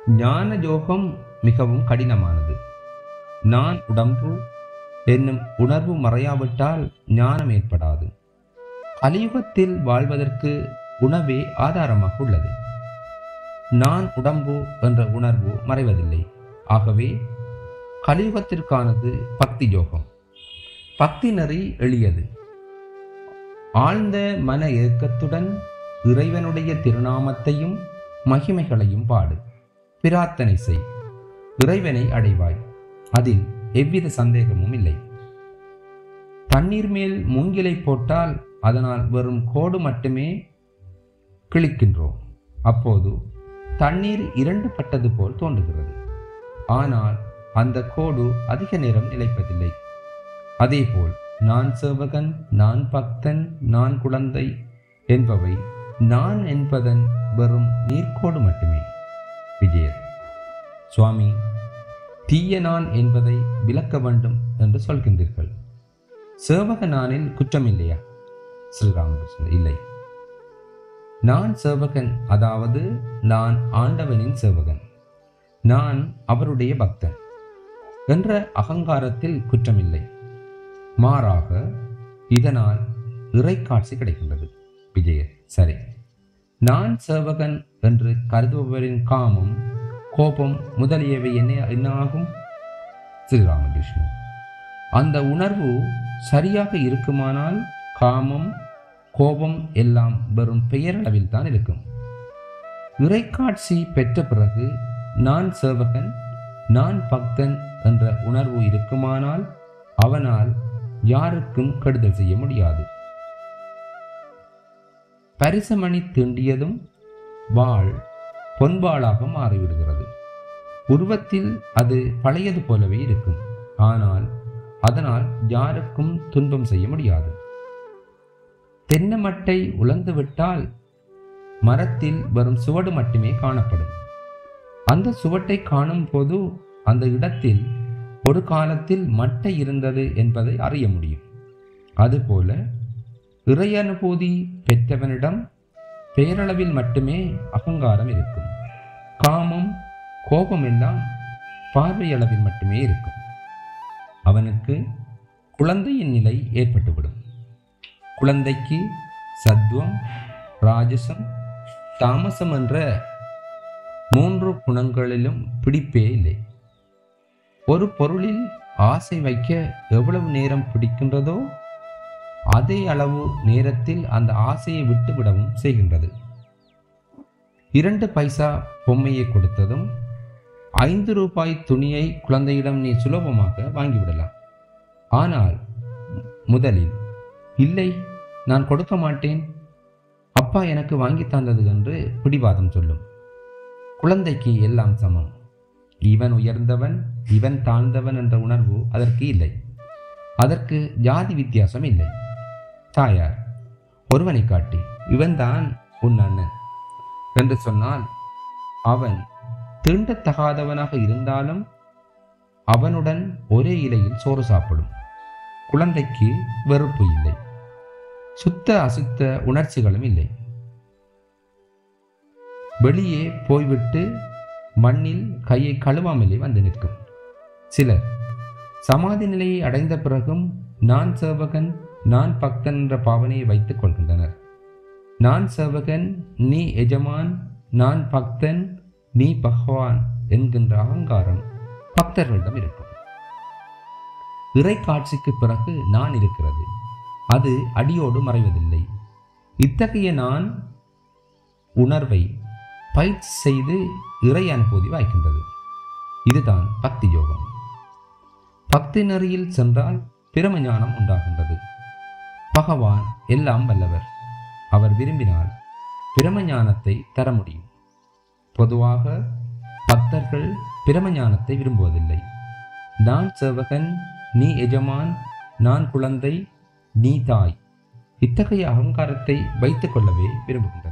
ஞான யோகம் மிகவும் கடினமானது நான் உடம்பு என்னும் உணர்வு மறையாவிட்டால் ஞானம் ஏற்படாது கலியுகத்தில் வாழ்வதற்கு உணவே ஆதாரமாக உள்ளது நான் உடம்பு என்ற உணர்வு மறைவதில்லை ஆகவே கலியுகத்திற்கானது பக்தி யோகம் பக்தி நெறி எளியது ஆழ்ந்த மன ஏக்கத்துடன் இறைவனுடைய திருநாமத்தையும் மகிமைகளையும் பாடு பிரார்த்தனை செய் இறைவனை அடைவாய் அதில் எவ்வித சந்தேகமும் இல்லை தண்ணீர் மேல் மூங்கிலை போட்டால் அதனால் வெறும் கோடு மட்டுமே கிழிக்கின்றோம் அப்போது தண்ணீர் இரண்டு பட்டது போல் தோன்றுகிறது ஆனால் அந்த கோடு அதிக நேரம் நிலைப்பதில்லை அதேபோல் நான் சேவகன் நான் பக்தன் நான் குழந்தை என்பவை நான் என்பதன் வெறும் நீர்க்கோடு மட்டுமே விஜயர் சுவாமி தீய நான் என்பதை விளக்க வேண்டும் என்று சொல்கின்றீர்கள் சேவக நானில் குற்றமில்லையா ஸ்ரீராமகிருஷ்ணன் இல்லை நான் சேவகன் அதாவது நான் ஆண்டவனின் சேவகன் நான் அவருடைய பக்தன் என்ற அகங்காரத்தில் குற்றமில்லை மாறாக இதனால் இறைக்காட்சி கிடைக்கின்றது விஜயர் சரி நான் சேவகன் என்று கருதுபவரின் காமம் கோபம் முதலியவை என்ன என்ன ஆகும் ஸ்ரீராமகிருஷ்ணன் அந்த உணர்வு சரியாக இருக்குமானால் காமம் கோபம் எல்லாம் வெறும் பெயரளவில் தான் இருக்கும் இறைக்காட்சி பெற்ற பிறகு நான் சேவகன் நான் பக்தன் என்ற உணர்வு இருக்குமானால் அவனால் யாருக்கும் கெடுதல் செய்ய முடியாது பரிசமணி தீண்டியதும் வாள் பொன்வாளாக மாறிவிடுகிறது உருவத்தில் அது பழையது போலவே இருக்கும் ஆனால் அதனால் யாருக்கும் துன்பம் செய்ய முடியாது தென்னமட்டை உலர்ந்துவிட்டால் மரத்தில் வரும் சுவடு மட்டுமே காணப்படும் அந்த சுவட்டை காணும் போது அந்த இடத்தில் ஒரு காலத்தில் மட்டை இருந்தது என்பதை அறிய முடியும் அதுபோல இறையனுபூதி பெற்றவனிடம் பேரளவில் மட்டுமே அகங்காரம் இருக்கும் காமம் கோபம் எல்லாம் பார்வையளவில் மட்டுமே இருக்கும் அவனுக்கு குழந்தையின் நிலை ஏற்பட்டுவிடும் குழந்தைக்கு சத்வம் ராஜசம் தாமசம் என்ற மூன்று குணங்களிலும் பிடிப்பே இல்லை ஒரு பொருளில் ஆசை வைக்க எவ்வளவு நேரம் பிடிக்கின்றதோ அதே அளவு நேரத்தில் அந்த ஆசையை விட்டுவிடவும் செய்கின்றது இரண்டு பைசா பொம்மையை கொடுத்ததும் ஐந்து ரூபாய் துணியை குழந்தையிடம் நீ சுலபமாக வாங்கிவிடலாம் ஆனால் முதலில் இல்லை நான் கொடுக்க மாட்டேன் அப்பா எனக்கு வாங்கி தந்தது என்று பிடிவாதம் சொல்லும் குழந்தைக்கு எல்லாம் சமம் இவன் உயர்ந்தவன் இவன் தாழ்ந்தவன் என்ற உணர்வு அதற்கு இல்லை அதற்கு ஜாதி வித்தியாசம் இல்லை தாயார் ஒருவனை காட்டி இவன்தான் உன் அண்ணன் என்று சொன்னால் அவன் தீண்டத்தகாதவனாக இருந்தாலும் அவனுடன் ஒரே இலையில் சோறு சாப்பிடும் குழந்தைக்கு வெறுப்பு இல்லை சுத்த அசுத்த உணர்ச்சிகளும் இல்லை வெளியே போய்விட்டு மண்ணில் கையை கழுவாமலே வந்து நிற்கும் சிலர் சமாதி நிலையை அடைந்த பிறகும் நான் சேவகன் நான் பக்தன் என்ற பாவனையை வைத்துக் கொள்கின்றனர் நான் சேவகன் நீ எஜமான் நான் பக்தன் நீ பகவான் என்கின்ற அகங்காரம் பக்தர்களிடம் இருக்கும் இறை காட்சிக்கு பிறகு நான் இருக்கிறது அது அடியோடு மறைவதில்லை இத்தகைய நான் உணர்வை பயிற்சி செய்து இறை அனுபூதி வாய்க்கின்றது இதுதான் பக்தி யோகம் பக்தி நெறியில் சென்றால் பிரம ஞானம் உண்டாகின்றது பகவான் எல்லாம் வல்லவர் அவர் விரும்பினால் பிரம ஞானத்தை தர முடியும் பொதுவாக பக்தர்கள் பிரம ஞானத்தை விரும்புவதில்லை நான் சேவகன் நீ எஜமான் நான் குழந்தை நீ தாய் இத்தகைய அகங்காரத்தை வைத்துக் கொள்ளவே விரும்புகின்றனர்